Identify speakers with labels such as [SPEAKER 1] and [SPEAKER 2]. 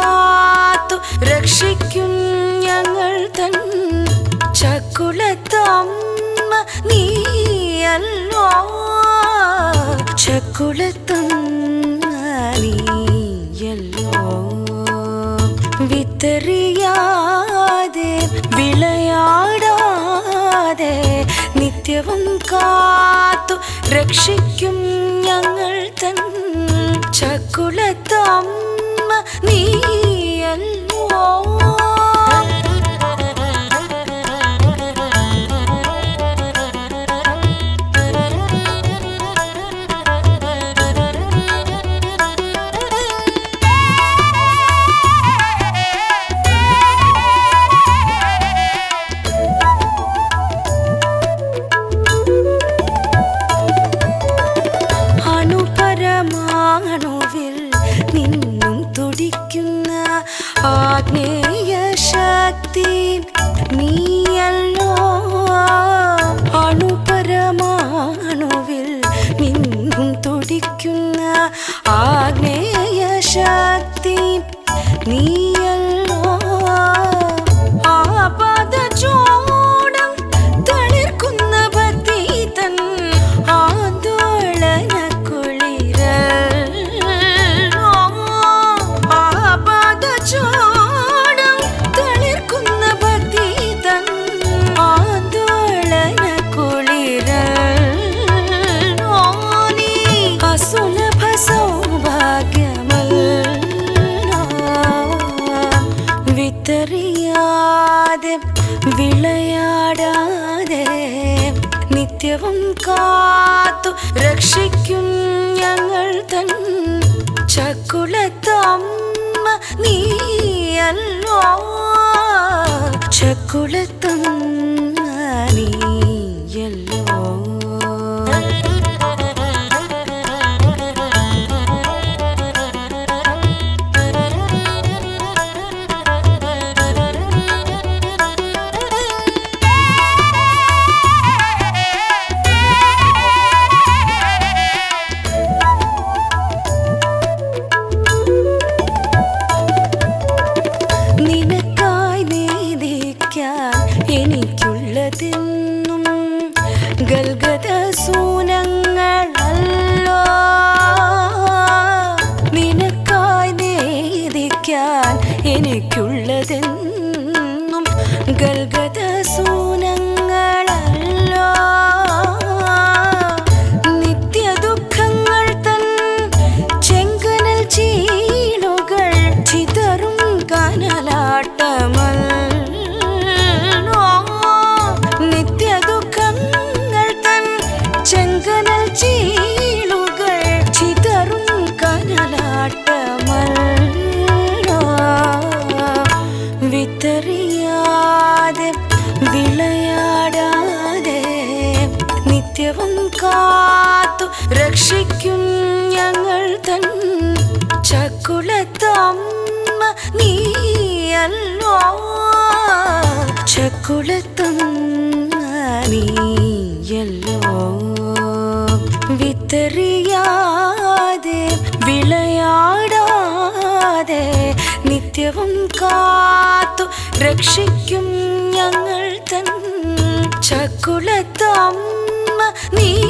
[SPEAKER 1] കാത്തു രക്ഷിക്കും ഞങ്ങൾ തൻ ചക്കുളത്തമ്മ നീയല്ലോ ചക്കുളത്തമ്മ നീയല്ലോ വിത്തറിയാതെ വിളയാടാതെ നിത്യവും കാത്തു രക്ഷിക്കും ഞങ്ങൾ തൻ ചക്കുളത്തമ്മ നീയല്ലോ അണുപരമാണുവിൽ നിന്നും തുടിക്കുന്ന ആഗ്നേയ ശക്തി നീയല്ലോ അണുപരമാണുവിൽ നിന്നും തുടിക്കുന്ന ആഗ്നേയ ശക്തി നീയല്ലോ ആപദചൂടം തളിർക്കുന്ന ഭക്തി തൻ ആന്തോളന കുളിരൽ ആപദചൂടം തളിർക്കുന്ന ഭക്തി തൻ ആന്തോളന കുളിരൽ നീ അസുലഭ സൗഭാഗ്യമല്ലോ വിത്തറിയാതെ വിളയാടാതെ നിത്യവും കാത്തു രക്ഷിക്കും ഞങ്ങൾ തൻ ചക്കുളത്തമ്മ നീയല്ലോ ചക്കുളത്തമ്മ നീയല്ലോ നിനക്കായി നേദിക്കാൻ എനിക്കുള്ളതെന്നും ഗൽഗത സൂനങ്ങളല്ലോ നിനക്കായി നേദിക്കാൻ എനിക്കുള്ളതെന്നും ഗൽഗത സൂനങ്ങളല്ലോ നിത്യദുഃഖങ്ങൾ തൻ ചെങ്കനൽ ചീളുകൾ ചിതറും കനലാട്ടമല്ലോ നിത്യദുഃഖങ്ങൾ തൻ ചെങ്കനൽ ചീളുകൾ ചിതറും കനലാട്ടമല്ലോ വിത്തറിയാതെ വിളയാടാതെ നിത്യവും കാത്തു രക്ഷിക്കും ഞങ്ങൾ തൻ ചക്കുളത്തമ്മ നീയല്ലോ ചക്കുളത്തമ്മ നീയല്ലോ വിത്തറിയാതെ വിളയാടാതെ നിത്യവും കാത്തു രക്ഷിക്കും ഞങ്ങൾ തൻ ചക്കുളത്തമ്മ നീ